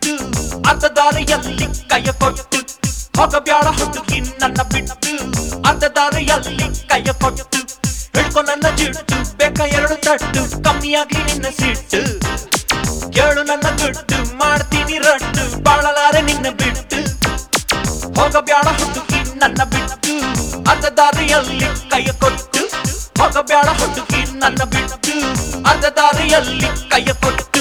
ಬಿಟ್ಟು ಅರ್ಧ ದಾರಿಯಲ್ಲಿ ಕೈಯ ಕೊಟ್ಟು ಹೋಗಬ್ಯಾಡ ಹುಡುಗಿ ನನ್ನ ಬಿಟ್ಟು ಅರ್ಧ ದಾರಿಯಲ್ಲಿ ಕೈಯ ಕೊಟ್ಟು ಹಿಡ್ಕೊ ನನ್ನ ಜಿಟ್ಟು ಬೇಕ ಎರಡು ತಟ್ಟು ಕಮ್ಮಿಯಾಗಿ ನಿನ್ನ ಸಿಟ್ಟು ಕೇಳು ನನ್ನ ದುಡ್ಡು ಮಾಡ್ತೀನಿ ರಟ್ಟು ಬಾಳಲಾರೆ ನಿನ್ನ ಬಿಟ್ಟು ಹೋಗಬ್ಯಾಡ ಹುಡುಗಿ ನನ್ನ ಬಿಟ್ಟು ಅರ್ಧ ದಾರಿಯಲ್ಲಿ ಕೈಯ ಕೊಟ್ಟು ಹೋಗಬ್ಯಾಡ ಹುಡುಗಿ ನನ್ನ ಬಿಟ್ಟು ಅರ್ಧ ದಾರಿಯಲ್ಲಿ ಕೈಯ ಕೊಟ್ಟು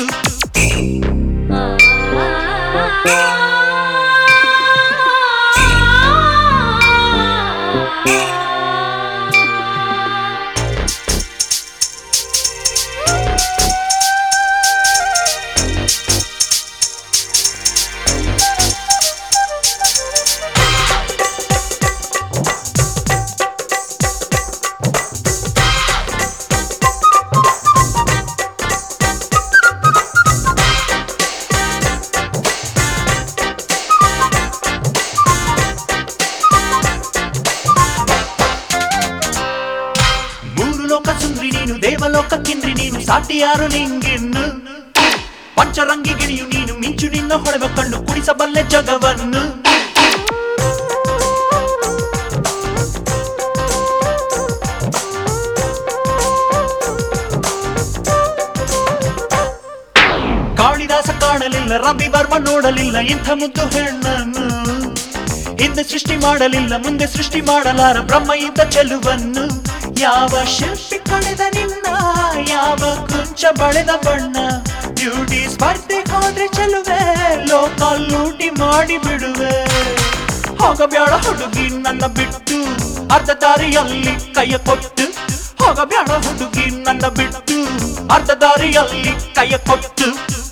ಮೂರು ಲೋಕ ಸುಂದ್ರಿ ನೀನು ದೇವಲೋಕ ಕಿಂದ್ರಿ ನೀನು ಸಾಟಿ ಯಾರು ನಿಂಗಿನ್ನು ಪಂಚರಂಗಿ ಗಿಣಿಯು ನೀನು ಮಿಂಚು ನಿನ್ನ ಹೊಳೆವ ಕಣ್ಣು ಕುಡಿಸಬಲ್ಲೆ ಜಗವನ್ನು ಕಾಳಿದಾಸ ಕಾಣಲಿಲ್ಲ ರವಿ ವರ್ಮ ನೋಡಲಿಲ್ಲ ಇಂಥ ಮುದ್ದು ಹೆಣ್ಣನ್ನು ಹಿಂದೆ ಸೃಷ್ಟಿ ಮಾಡಲಿಲ್ಲ ಮುಂದೆ ಸೃಷ್ಟಿ ಮಾಡಲಾರ ಬ್ರಹ್ಮ ಇದ್ದ ಚೆಲುವನ್ನು ಯಾವ ಶಿಲ್ಪಿ ಕಳೆದ ನಿನ್ನ ಯಾವ ಕುಂಚ ಬಳೆದ ಬಣ್ಣ ಬ್ಯೂಟಿ ಸ್ಪರ್ಧೆ ಹೋದ್ರೆ ಚೆಲುವೆ ಲೋಕ ಲೂಟಿ ಮಾಡಿ ಬಿಡುವೆ ಹೋಗಬ್ಯಾಡ ಹುಡುಗಿ ನನ್ನ ಬಿಟ್ಟು ಅರ್ಧ ದಾರಿಯಲ್ಲಿ ಕೈಯ ಕೊಟ್ಟು ಹೋಗಬ್ಯಾಡ ಹುಡುಗಿ ನನ್ನ ಬಿಟ್ಟು ಅರ್ಧ ದಾರಿಯಲ್ಲಿ ಕೈಯ ಕೊಟ್ಟು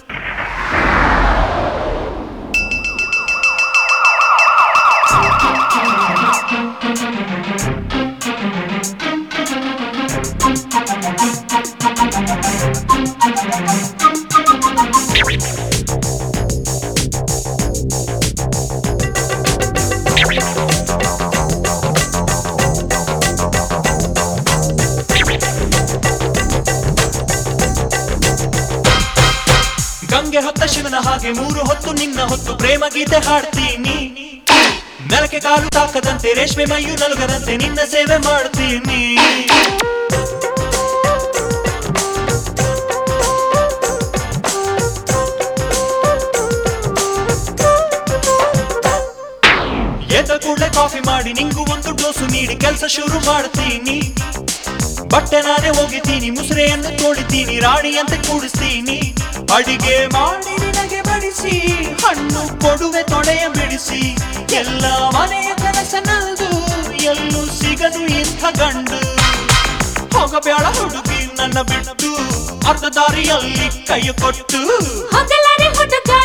ಗಂಗೆ ಹೊತ್ತ ಶಿವನ ಹಾಗೆ ಮೂರು ಹೊತ್ತು ನಿನ್ನ ಹೊತ್ತು ಪ್ರೇಮ ಗೀತೆ ಹಾಡ್ತೀನಿ ನೆಲಕ್ಕೆ ಕಾಲು ತಾಕದಂತೆ ರೇಷ್ಮೆ ಮೈಯು ನಲುಗದಂತೆ ನಿನ್ನ ಸೇವೆ ಮಾಡ್ತೀನಿ ಎದ್ದ ಕೂಡಲೇ ಕಾಫಿ ಮಾಡಿ ನಿಂಗೂ ಒಂದು ಡೋಸು ನೀಡಿ ಕೆಲಸ ಶುರು ಮಾಡ್ತೀನಿ ಬಟ್ಟೆ ನಾನೇ ಹೋಗಿದ್ದೀನಿ ಮುಸುರೆಯನ್ನು ತೋಡಿತೀನಿ ರಾಣಿಯಂತೆ ಕೂಡಿಸ್ತೀನಿ ಅಡಿಗೆ ಮಾಡಿ ನಿನಗೆ ಬಡಿಸಿ ಹಣ್ಣು ಕೊಡುವೆ ತೊಡೆಯ ಬಿಡಿಸಿ ಎಲ್ಲ ಮನೆಯ ಕನಸನದು ಎಲ್ಲೂ ಸಿಗದು ಇಂಥ ಗಂಡು ಹೋಗಬೇಡ ಹುಡುಗಿ ನನ್ನ ಬಿಟ್ಟು ಅರ್ಧ ದಾರಿಯಲ್ಲಿ ಕೈ ಕೊಟ್ಟು ಹೋಗಲಾರೆ ಹುಡುಗ